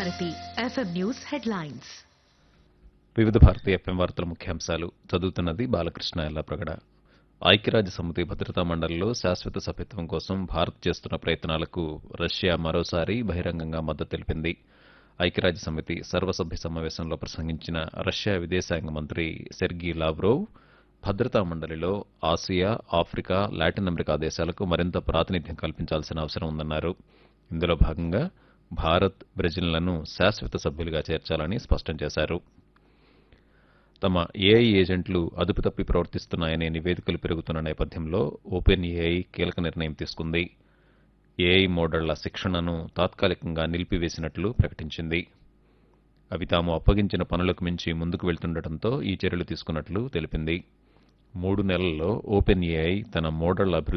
Bharati FM news headlines వివిధ భారతీయ FM వార్తల ముఖ్యాంశాలు చదువుతున్నది బాలకృష్ణ ఎల్లప్రగడ ఐక్యరాజ్య సమితి భద్రతా మండలిలో శాశ్వత సభ్యత్వం కోసం భారత్ చేస్తున్న ప్రయత్నాలకు రష్యా మరోసారి బహిరంగంగా మద్దతు తెలిపింది ఐక్యరాజ్య సమితి సర్వసభ్య సమావేశంలో ప్రసంగించిన రష్యా విదేశాంగ మంత్రి సెర్గీ లావ్రోవ్ భద్రతా మండలిలో ఆసియా ఆఫ్రికా లాటిన్ అమెరికా దేశాలకు మరింత ప్రాతినిధ్యం కల్పించాల్సిన అవసరం ఉందన్నారు ఇందులో భాగంగా భారత్ బ్రెజిల్లను శాశ్వత సభ్యులుగా చేర్చాలని స్పష్టం చేశారు తమ ఏఐ ఏజెంట్లు అదుపు తప్పి ప్రవర్తిస్తున్నాయనే నివేదికలు పెరుగుతున్న నేపథ్యంలో ఓపెన్ ఏఐ కీలక నిర్ణయం తీసుకుంది ఏఐ మోడళ్ల శిక్షణను తాత్కాలికంగా నిలిపివేసినట్లు ప్రకటించింది అవి తాము అప్పగించిన పనులకు మించి ముందుకు వెళ్తుండటంతో ఈ చర్యలు తీసుకున్నట్లు తెలిపింది మూడు నెలల్లో ఓపెన్ ఏఐ తన మోడళ్ల అభివృద్ధి